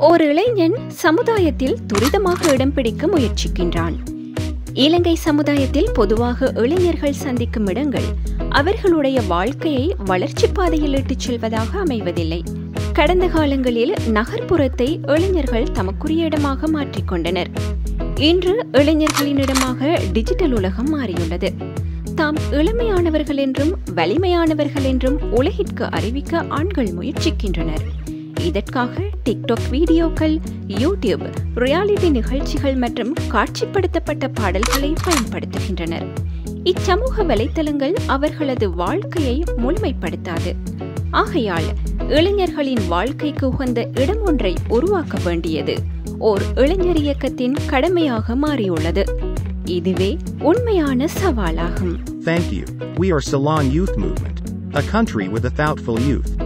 ஓர் இளைஞன் சமுதாயத்தில் துரிதமாக இடம் பிடிக்க முயற்சிக்கின்றான் இலங்கை சமுதாயத்தில் பொதுவாக இளைஞர்கள் சந்திக்கும் இடங்கள் அவர்களுடைய வாழ்க்கையை வளர்ச்சி பாதையில் இட்டுச் செல்வதாக அமைவதில்லை கடந்த காலங்களில் நகர்ப்புறத்தை இளைஞர்கள் தமக்குரிய இடமாக மாற்றிக்கொண்டனர் இன்று இளைஞர்களின் இடமாக டிஜிட்டல் உலகம் மாறியுள்ளது தாம் இளமையானவர்கள் என்றும் வலிமையானவர்கள் என்றும் உலகிற்கு அறிவிக்க ஆண்கள் முயற்சிக்கின்றனர் இதற்காக டிக்டாக் வீடியோக்கள் யூடியூப் ரியாலிட்டி நிகழ்ச்சிகள் மற்றும் காட்சிப்படுத்தப்பட்ட பாடல்களை பயன்படுத்துகின்றனர் இச்சமூக வலைத்தளங்கள் அவர்களது வாழ்க்கையை முழுமைப்படுத்தாது ஆகையால் இளைஞர்களின் வாழ்க்கைக்கு உகந்த இடம் ஒன்றை உருவாக்க வேண்டியது ஓர் இளைஞர் இயக்கத்தின் கடமையாக மாறியுள்ளது இதுவே உண்மையான சவாலாகும் Thank you. We are Ceylon Youth Movement, a country with a thoughtful youth.